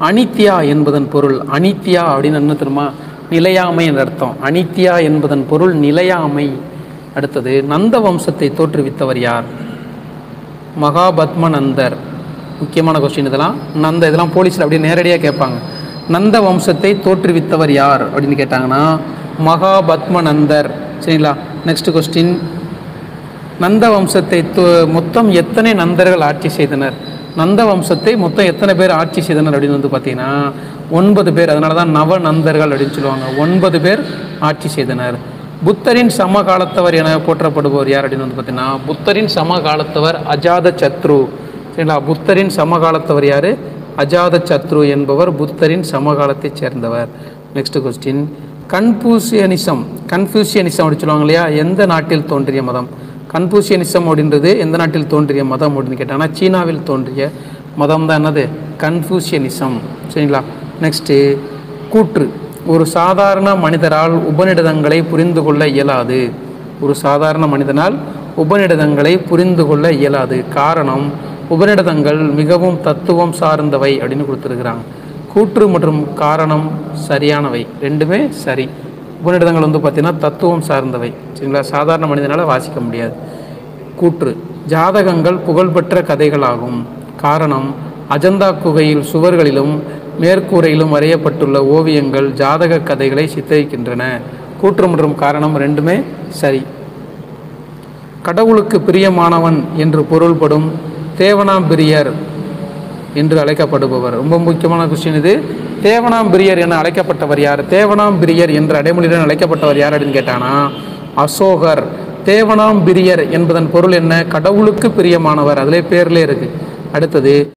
அனித்யா என்பதன் பொருள் அனித்யா அப்படின்னு என்ன தெரியுமா நிலையாமை என்ற அர்த்தம் அனித்யா என்பதன் பொருள் நிலையாமை அடுத்தது நந்த வம்சத்தை தோற்றுவித்தவர் யார் மகாபத்மநந்தர் முக்கியமான கொஸ்டின் இதெல்லாம் நந்த இதெல்லாம் போலீஸில் அப்படியே நேரடியாக கேட்பாங்க நந்த வம்சத்தை தோற்றுவித்தவர் யார் அப்படின்னு கேட்டாங்கன்னா மகாபத்மநந்தர் சரிங்களா நெக்ஸ்ட் கொஸ்டின் நந்த வம்சத்தை தோ- மொத்தம் எத்தனை நந்தர்கள் ஆட்சி செய்தனர் நந்த வம்சத்தை மொத்தம் எத்தனை பேர் ஆட்சி செய்தனர் அப்படின்னு வந்து பார்த்தீங்கன்னா ஒன்பது பேர் அதனால தான் நவ நந்தர்கள் அப்படின்னு சொல்லுவாங்க ஒன்பது பேர் ஆட்சி செய்தனர் புத்தரின் சமகாலத்தவர் என போற்றப்படுபவர் யார் அப்படின்னு வந்து பார்த்தீங்கன்னா புத்தரின் சமகாலத்தவர் அஜாத சத்ரு சரிங்களா புத்தரின் சமகாலத்தவர் யார் அஜாத சத்ரு என்பவர் புத்தரின் சமகாலத்தைச் சேர்ந்தவர் நெக்ஸ்ட் கொஸ்டின் கன்ஃபூசியனிசம் கன்ஃபியூசியனிசம் அப்படி சொல்லுவாங்க இல்லையா எந்த நாட்டில் தோன்றிய மதம் கன்ஃபூசியனிசம் அப்படின்றது எந்த நாட்டில் தோன்றிய மதம் அப்படின்னு கேட்டாங்கன்னா சீனாவில் தோன்றிய மதம் தான் என்னது கன்ஃபூசியனிசம் சரிங்களா நெக்ஸ்ட்டு கூற்று ஒரு சாதாரண மனிதரால் உபநிடதங்களை புரிந்து கொள்ள இயலாது ஒரு சாதாரண மனிதனால் உபநிடதங்களை புரிந்து கொள்ள இயலாது காரணம் உபநிடதங்கள் மிகவும் தத்துவம் சார்ந்தவை அப்படின்னு கொடுத்துருக்குறாங்க கூற்று மற்றும் காரணம் சரியானவை ரெண்டுமே சரி உபநிடதங்கள் வந்து பார்த்தீங்கன்னா தத்துவம் சார்ந்தவை சரிங்களா சாதாரண மனிதனால் வாசிக்க முடியாது கூற்று ஜாதகங்கள் புகழ்பெற்ற கதைகளாகும் காரணம் அஜந்தா குகையில் சுவர்களிலும் மேற்கூரையிலும் வரையப்பட்டுள்ள ஓவியங்கள் ஜாதக கதைகளை சித்தரிக்கின்றன கூற்று மற்றும் காரணம் ரெண்டுமே சரி கடவுளுக்கு பிரியமானவன் என்று பொருள்படும் தேவனாம்பிரியர் என்று அழைக்கப்படுபவர் ரொம்ப முக்கியமான கொஸ்டின் இது தேவனாம்பிரியர் என அழைக்கப்பட்டவர் யார் தேவனாம்பிரியர் என்ற அடைமொழியுடன் அழைக்கப்பட்டவர் யார் அப்படின்னு கேட்டானா அசோகர் தேவனாம்பிரியர் என்பதன் பொருள் என்ன கடவுளுக்கு பிரியமானவர் அதிலே பேர்லே இருக்கு அடுத்தது